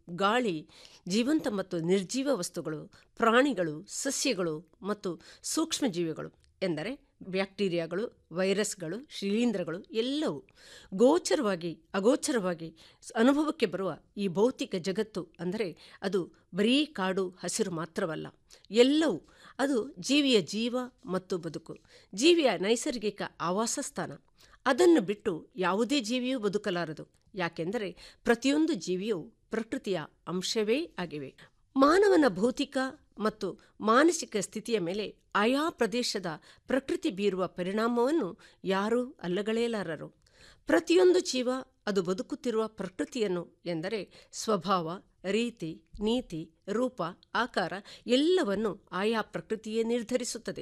ಗಾಳಿ ಜೀವಂತ ಮತ್ತು ನಿರ್ಜೀವ ವಸ್ತುಗಳು ಪ್ರಾಣಿಗಳು ಸಸ್ಯಗಳು ಮತ್ತು ಸೂಕ್ಷ್ಮಜೀವಿಗಳು ಎಂದರೆ ಬ್ಯಾಕ್ಟೀರಿಯಾಗಳು ವೈರಸ್ಗಳು ಶಿಲೀಂಧ್ರಗಳು ಎಲ್ಲವೂ ಗೋಚರವಾಗಿ ಅಗೋಚರವಾಗಿ ಅನುಭವಕ್ಕೆ ಬರುವ ಈ ಭೌತಿಕ ಜಗತ್ತು ಅಂದರೆ ಅದು ಬರೀ ಕಾಡು ಹಸಿರು ಮಾತ್ರವಲ್ಲ ಎಲ್ಲವೂ ಅದು ಜೀವಿಯ ಜೀವ ಮತ್ತು ಬದುಕು ಜೀವಿಯ ನೈಸರ್ಗಿಕ ಆವಾಸ ಸ್ಥಾನ ಅದನ್ನು ಬಿಟ್ಟು ಯಾವುದೇ ಜೀವಿಯೂ ಬದುಕಲಾರದು ಯಾಕೆಂದರೆ ಪ್ರತಿಯೊಂದು ಜೀವಿಯೂ ಪ್ರಕೃತಿಯ ಅಂಶವೇ ಆಗಿವೆ ಮಾನವನ ಭೌತಿಕ ಮತ್ತು ಮಾನಸಿಕ ಸ್ಥಿತಿಯ ಮೇಲೆ ಆಯಾ ಪ್ರದೇಶದ ಪ್ರಕೃತಿ ಬೀರುವ ಪರಿಣಾಮವನ್ನು ಯಾರೂ ಅಲ್ಲಗಳೆಯಲಾರರು ಪ್ರತಿಯೊಂದು ಜೀವ ಅದು ಬದುಕುತ್ತಿರುವ ಪ್ರಕೃತಿಯನ್ನು ಎಂದರೆ ಸ್ವಭಾವ ರೀತಿ ನೀತಿ ರೂಪ ಆಕಾರ ಎಲ್ಲವನ್ನು ಆಯಾ ಪ್ರಕೃತಿಯೇ ನಿರ್ಧರಿಸುತ್ತದೆ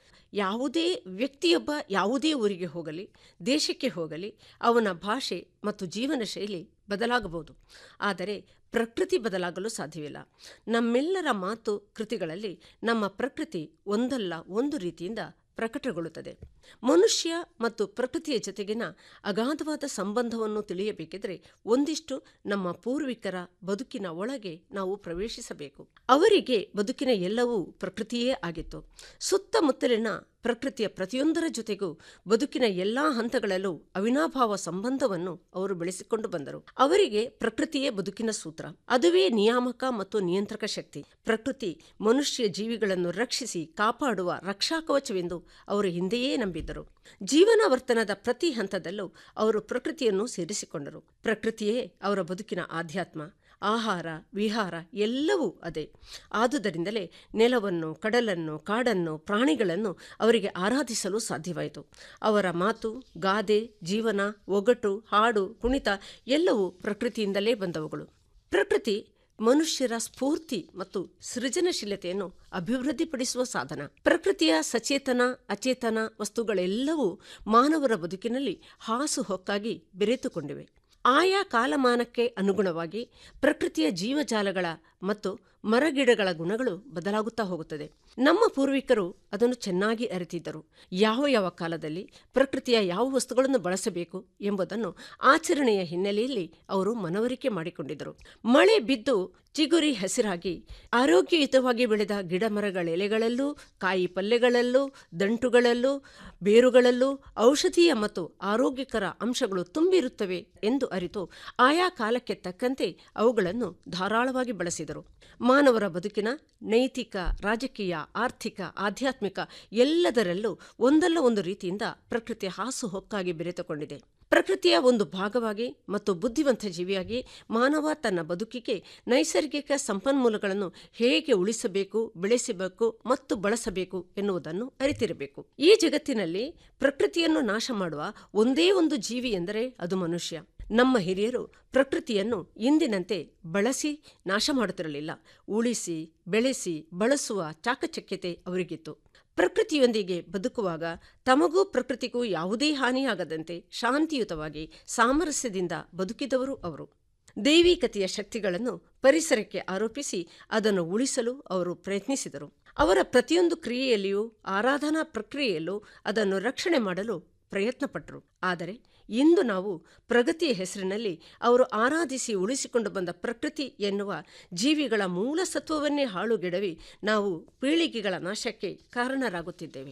ಯಾವುದೇ ವ್ಯಕ್ತಿಯೊಬ್ಬ ಯಾವುದೇ ಊರಿಗೆ ಹೋಗಲಿ ದೇಶಕ್ಕೆ ಹೋಗಲಿ ಅವನ ಭಾಷೆ ಮತ್ತು ಜೀವನ ಶೈಲಿ ಬದಲಾಗಬಹುದು ಆದರೆ ಪ್ರಕೃತಿ ಬದಲಾಗಲು ಸಾಧ್ಯವಿಲ್ಲ ನಮ್ಮೆಲ್ಲರ ಮಾತು ಕೃತಿಗಳಲ್ಲಿ ನಮ್ಮ ಪ್ರಕೃತಿ ಒಂದಲ್ಲ ಒಂದು ರೀತಿಯಿಂದ ಪ್ರಕಟಗೊಳ್ಳುತ್ತದೆ ಮನುಷ್ಯ ಮತ್ತು ಪ್ರಕೃತಿಯ ಜೊತೆಗಿನ ಅಗಾಧವಾದ ಸಂಬಂಧವನ್ನು ತಿಳಿಯಬೇಕಿದ್ರೆ ಒಂದಿಷ್ಟು ನಮ್ಮ ಪೂರ್ವಿಕರ ಬದುಕಿನ ಒಳಗೆ ನಾವು ಪ್ರವೇಶಿಸಬೇಕು ಅವರಿಗೆ ಬದುಕಿನ ಎಲ್ಲವೂ ಪ್ರಕೃತಿಯೇ ಆಗಿತ್ತು ಸುತ್ತಮುತ್ತಲಿನ ಪ್ರಕೃತಿಯ ಪ್ರತಿಯೊಂದರ ಜೊತೆಗೂ ಬದುಕಿನ ಎಲ್ಲಾ ಹಂತಗಳಲ್ಲೂ ಅವಿನಾಭಾವ ಸಂಬಂಧವನ್ನು ಅವರು ಬೆಳೆಸಿಕೊಂಡು ಬಂದರು ಅವರಿಗೆ ಪ್ರಕೃತಿಯೇ ಬದುಕಿನ ಸೂತ್ರ ಅದುವೇ ನಿಯಾಮಕ ಮತ್ತು ನಿಯಂತ್ರಕ ಶಕ್ತಿ ಪ್ರಕೃತಿ ಮನುಷ್ಯ ಜೀವಿಗಳನ್ನು ರಕ್ಷಿಸಿ ಕಾಪಾಡುವ ರಕ್ಷಾಕವಚವೆಂದು ಅವರು ಹಿಂದೆಯೇ ನಂಬಿದ್ದರು ಜೀವನಾವರ್ತನದ ಪ್ರತಿ ಹಂತದಲ್ಲೂ ಅವರು ಪ್ರಕೃತಿಯನ್ನು ಸೇರಿಸಿಕೊಂಡರು ಪ್ರಕೃತಿಯೇ ಅವರ ಬದುಕಿನ ಆಧ್ಯಾತ್ಮ ಆಹಾರ ವಿಹಾರ ಎಲ್ಲವೂ ಅದೇ ಆದುದರಿಂದಲೇ ನೆಲವನ್ನು ಕಡಲನ್ನು ಕಾಡನ್ನು ಪ್ರಾಣಿಗಳನ್ನು ಅವರಿಗೆ ಆರಾಧಿಸಲು ಸಾಧ್ಯವಾಯಿತು ಅವರ ಮಾತು ಗಾದೆ ಜೀವನ ಒಗಟು ಹಾಡು ಕುಣಿತ ಎಲ್ಲವೂ ಪ್ರಕೃತಿಯಿಂದಲೇ ಬಂದವುಗಳು ಪ್ರಕೃತಿ ಮನುಷ್ಯರ ಸ್ಫೂರ್ತಿ ಮತ್ತು ಸೃಜನಶೀಲತೆಯನ್ನು ಅಭಿವೃದ್ಧಿಪಡಿಸುವ ಸಾಧನ ಪ್ರಕೃತಿಯ ಸಚೇತನ ಅಚೇತನ ವಸ್ತುಗಳೆಲ್ಲವೂ ಮಾನವರ ಬದುಕಿನಲ್ಲಿ ಹಾಸುಹೊಕ್ಕಾಗಿ ಬೆರೆತುಕೊಂಡಿವೆ ಆಯಾ ಕಾಲಮಾನಕ್ಕೆ ಅನುಗುಣವಾಗಿ ಪ್ರಕೃತಿಯ ಜೀವಜಾಲಗಳ ಮತ್ತು ಮರಗಿಡಗಳ ಗುಣಗಳು ಬದಲಾಗುತ್ತಾ ಹೋಗುತ್ತದೆ ನಮ್ಮ ಪೂರ್ವಿಕರು ಅದನ್ನು ಚೆನ್ನಾಗಿ ಅರಿತಿದ್ದರು ಯಾವ ಯಾವ ಕಾಲದಲ್ಲಿ ಪ್ರಕೃತಿಯ ಯಾವ ವಸ್ತುಗಳನ್ನು ಬಳಸಬೇಕು ಎಂಬುದನ್ನು ಆಚರಣೆಯ ಹಿನ್ನೆಲೆಯಲ್ಲಿ ಅವರು ಮನವರಿಕೆ ಮಾಡಿಕೊಂಡಿದ್ದರು ಮಳೆ ಬಿದ್ದು ಚಿಗುರಿ ಹಸಿರಾಗಿ ಆರೋಗ್ಯಯುತವಾಗಿ ಬೆಳೆದ ಗಿಡ ಮರಗಳ ಎಲೆಗಳಲ್ಲೂ ಕಾಯಿ ಪಲ್ಯಗಳಲ್ಲೂ ದಂಟುಗಳಲ್ಲೂ ಬೇರುಗಳಲ್ಲೂ ಔಷಧೀಯ ಮತ್ತು ಆರೋಗ್ಯಕರ ಅಂಶಗಳು ತುಂಬಿರುತ್ತವೆ ಎಂದು ಅರಿತು ಆಯಾ ಕಾಲಕ್ಕೆ ತಕ್ಕಂತೆ ಅವುಗಳನ್ನು ಧಾರಾಳವಾಗಿ ಬಳಸಿದರು ಮಾನವರ ಬದುಕಿನ ನೈತಿಕ ರಾಜಕೀಯ ಆರ್ಥಿಕ ಆಧ್ಯಾತ್ಮಿಕ ಎಲ್ಲದರಲ್ಲೂ ಒಂದಲ್ಲ ಒಂದು ರೀತಿಯಿಂದ ಪ್ರಕೃತಿ ಹಾಸುಹೊಕ್ಕಾಗಿ ಬೆರೆತುಕೊಂಡಿದೆ ಪ್ರಕೃತಿಯ ಒಂದು ಭಾಗವಾಗಿ ಮತ್ತು ಬುದ್ಧಿವಂತ ಜೀವಿಯಾಗಿ ಮಾನವ ತನ್ನ ಬದುಕಿಗೆ ನೈಸರ್ಗಿಕ ಸಂಪನ್ಮೂಲಗಳನ್ನು ಹೇಗೆ ಉಳಿಸಬೇಕು ಬೆಳೆಸಬೇಕು ಮತ್ತು ಬಳಸಬೇಕು ಎನ್ನುವುದನ್ನು ಅರಿತಿರಬೇಕು ಈ ಜಗತ್ತಿನಲ್ಲಿ ಪ್ರಕೃತಿಯನ್ನು ನಾಶ ಮಾಡುವ ಒಂದೇ ಒಂದು ಜೀವಿ ಎಂದರೆ ಅದು ಮನುಷ್ಯ ನಮ್ಮ ಹಿರಿಯರು ಪ್ರಕೃತಿಯನ್ನು ಇಂದಿನಂತೆ ಬಳಸಿ ನಾಶ ಮಾಡುತ್ತಿರಲಿಲ್ಲ ಉಳಿಸಿ ಬೆಳೆಸಿ ಬಳಸುವ ಚಾಕಚಕ್ಯತೆ ಅವರಿಗಿತ್ತು ಪ್ರಕೃತಿಯೊಂದಿಗೆ ಬದುಕುವಾಗ ತಮಗೂ ಪ್ರಕೃತಿಗೂ ಯಾವುದೇ ಹಾನಿಯಾಗದಂತೆ ಶಾಂತಿಯುತವಾಗಿ ಸಾಮರಸ್ಯದಿಂದ ಬದುಕಿದವರು ಅವರು ದೈವಿಕತೆಯ ಶಕ್ತಿಗಳನ್ನು ಪರಿಸರಕ್ಕೆ ಆರೋಪಿಸಿ ಅದನ್ನು ಉಳಿಸಲು ಅವರು ಪ್ರಯತ್ನಿಸಿದರು ಅವರ ಪ್ರತಿಯೊಂದು ಕ್ರಿಯೆಯಲ್ಲಿಯೂ ಆರಾಧನಾ ಪ್ರಕ್ರಿಯೆಯಲ್ಲೂ ಅದನ್ನು ರಕ್ಷಣೆ ಮಾಡಲು ಪ್ರಯತ್ನಪಟ್ಟರು ಆದರೆ ಇಂದು ನಾವು ಪ್ರಗತಿಯ ಹೆಸರಿನಲ್ಲಿ ಅವರು ಆರಾಧಿಸಿ ಉಳಿಸಿಕೊಂಡು ಬಂದ ಪ್ರಕೃತಿ ಎನ್ನುವ ಜೀವಿಗಳ ಮೂಲ ಸತ್ವವನ್ನೇ ಹಾಳುಗೆಡವಿ ನಾವು ಪೀಳಿಗೆಗಳ ನಾಶಕ್ಕೆ ಕಾರಣರಾಗುತ್ತಿದ್ದೇವೆ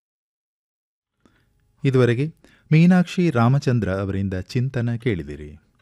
ಇದುವರೆಗೆ ಮೀನಾಕ್ಷಿ ರಾಮಚಂದ್ರ ಅವರಿಂದ ಚಿಂತನ ಕೇಳಿದಿರಿ